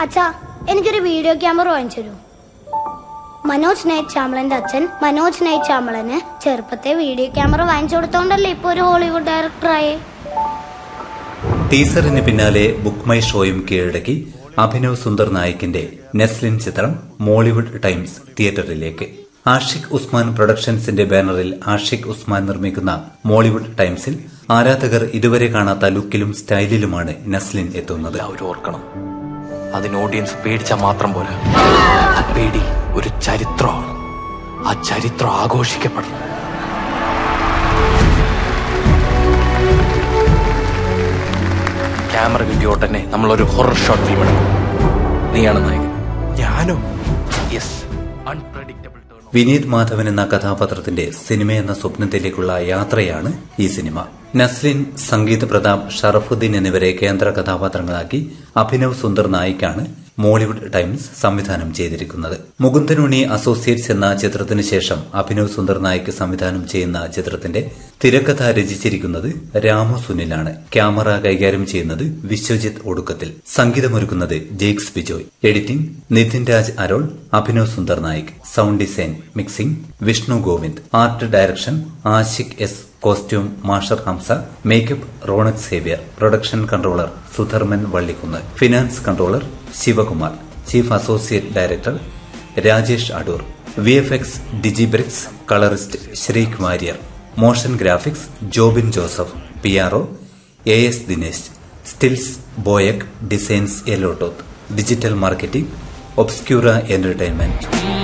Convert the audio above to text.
അച്ഛാ എനിക്കൊരു video camera വാങ്ങിച്ചു തരൂ മനോജ് നൈറ്റ് ചാമളന്റെ അച്ഛൻ മനോജ് നൈറ്റ് ചാമളന് ചെറുപ്പത്തെ വീഡിയോ ക്യാമറ വാങ്ങിച്ചു കൊടുത്തോണ്ടല്ലേ ഇപ്പൊ ഒരു ഹോളിവുഡ് ഡയറക്ടറായി ടീസറിന് പിന്നാലെ ബുക്ക് മൈ ഷോയും കീഴടക്കി അഭിനവ് സുന്ദർ നായിക്കിന്റെ നെസ്ലിൻ ചിത്രം മോളിവുഡ് ടൈംസ് തിയേറ്ററിലേക്ക് ആഷിഖ് ഉസ്മാൻ പ്രൊഡക്ഷൻസിന്റെ ബാനറിൽ ആഷിഖ് ഉസ്മാൻ നിർമ്മിക്കുന്ന മോളിവുഡ് ടൈംസിൽ ആരാധകർ ഇതുവരെ കാണാത്ത ലുക്കിലും സ്റ്റൈലിലുമാണ് നസ്ലിൻ എത്തുന്നത് എല്ലാവരും ഓർക്കണം അതിന് ഓഡിയൻസ് പേടിച്ചാൽ മാത്രം പോരാ ആ പേടി ഒരു ചരിത്രമാണ് ആ ചരിത്രം ആഘോഷിക്കപ്പെടണം ക്യാമറ കിട്ടിയ ഉടനെ നമ്മളൊരു ഹൊറർ ഷോട്ട് ഫിലിം എടുക്കും നീയാണ് നായകൻ ഞാനോ yes unpredictable turn Vineeth Madhavan എന്ന കഥാപാത്രത്തിന്റെ സിനിമ എന്ന സ്വപ്നത്തിലേക്കുള്ള യാത്രയാണ് ഈ സിനിമ നസ്ലിൻ സംഗീത് പ്രതാപ് ഷറഫുദ്ദീൻ എന്നിവരെ കേന്ദ്ര കഥാപാത്രങ്ങളാക്കി അഭിനവ് സുന്ദർ നായിക്കാണ് മോളിവുഡ് ടൈംസ് സംവിധാനം ചെയ്തിരിക്കുന്നത് മുകുന്ദനുണി അസോസിയേറ്റ്സ് എന്ന ചിത്രത്തിന് ശേഷം അഭിനവ് സുന്ദർ നായിക് സംവിധാനം ചെയ്യുന്ന ചിത്രത്തിന്റെ തിരക്കഥ രചിച്ചിരിക്കുന്നത് രാമു സുനിലാണ് ക്യാമറ കൈകാര്യം ചെയ്യുന്നത് വിശ്വജിത്ത് ഒടുക്കത്തിൽ സംഗീതമൊരുക്കുന്നത് Jakes Bejoy editing Nithin Raj Arol Abhinav Sundar Naik sound design mixing Vishnu Govind art direction Ashiq S costume Mashar Hamza makeup Ronak Xavier production controller Sudharman Vallikkunnu finance controller Sivakumar chief associate director Rajesh Adoor V F X Digibricks colourist Sreek Varrier motion graphics Jobin Joseph P R O A S Dinesh stills Boyak designs Elottoth digital marketing Obscura entertainment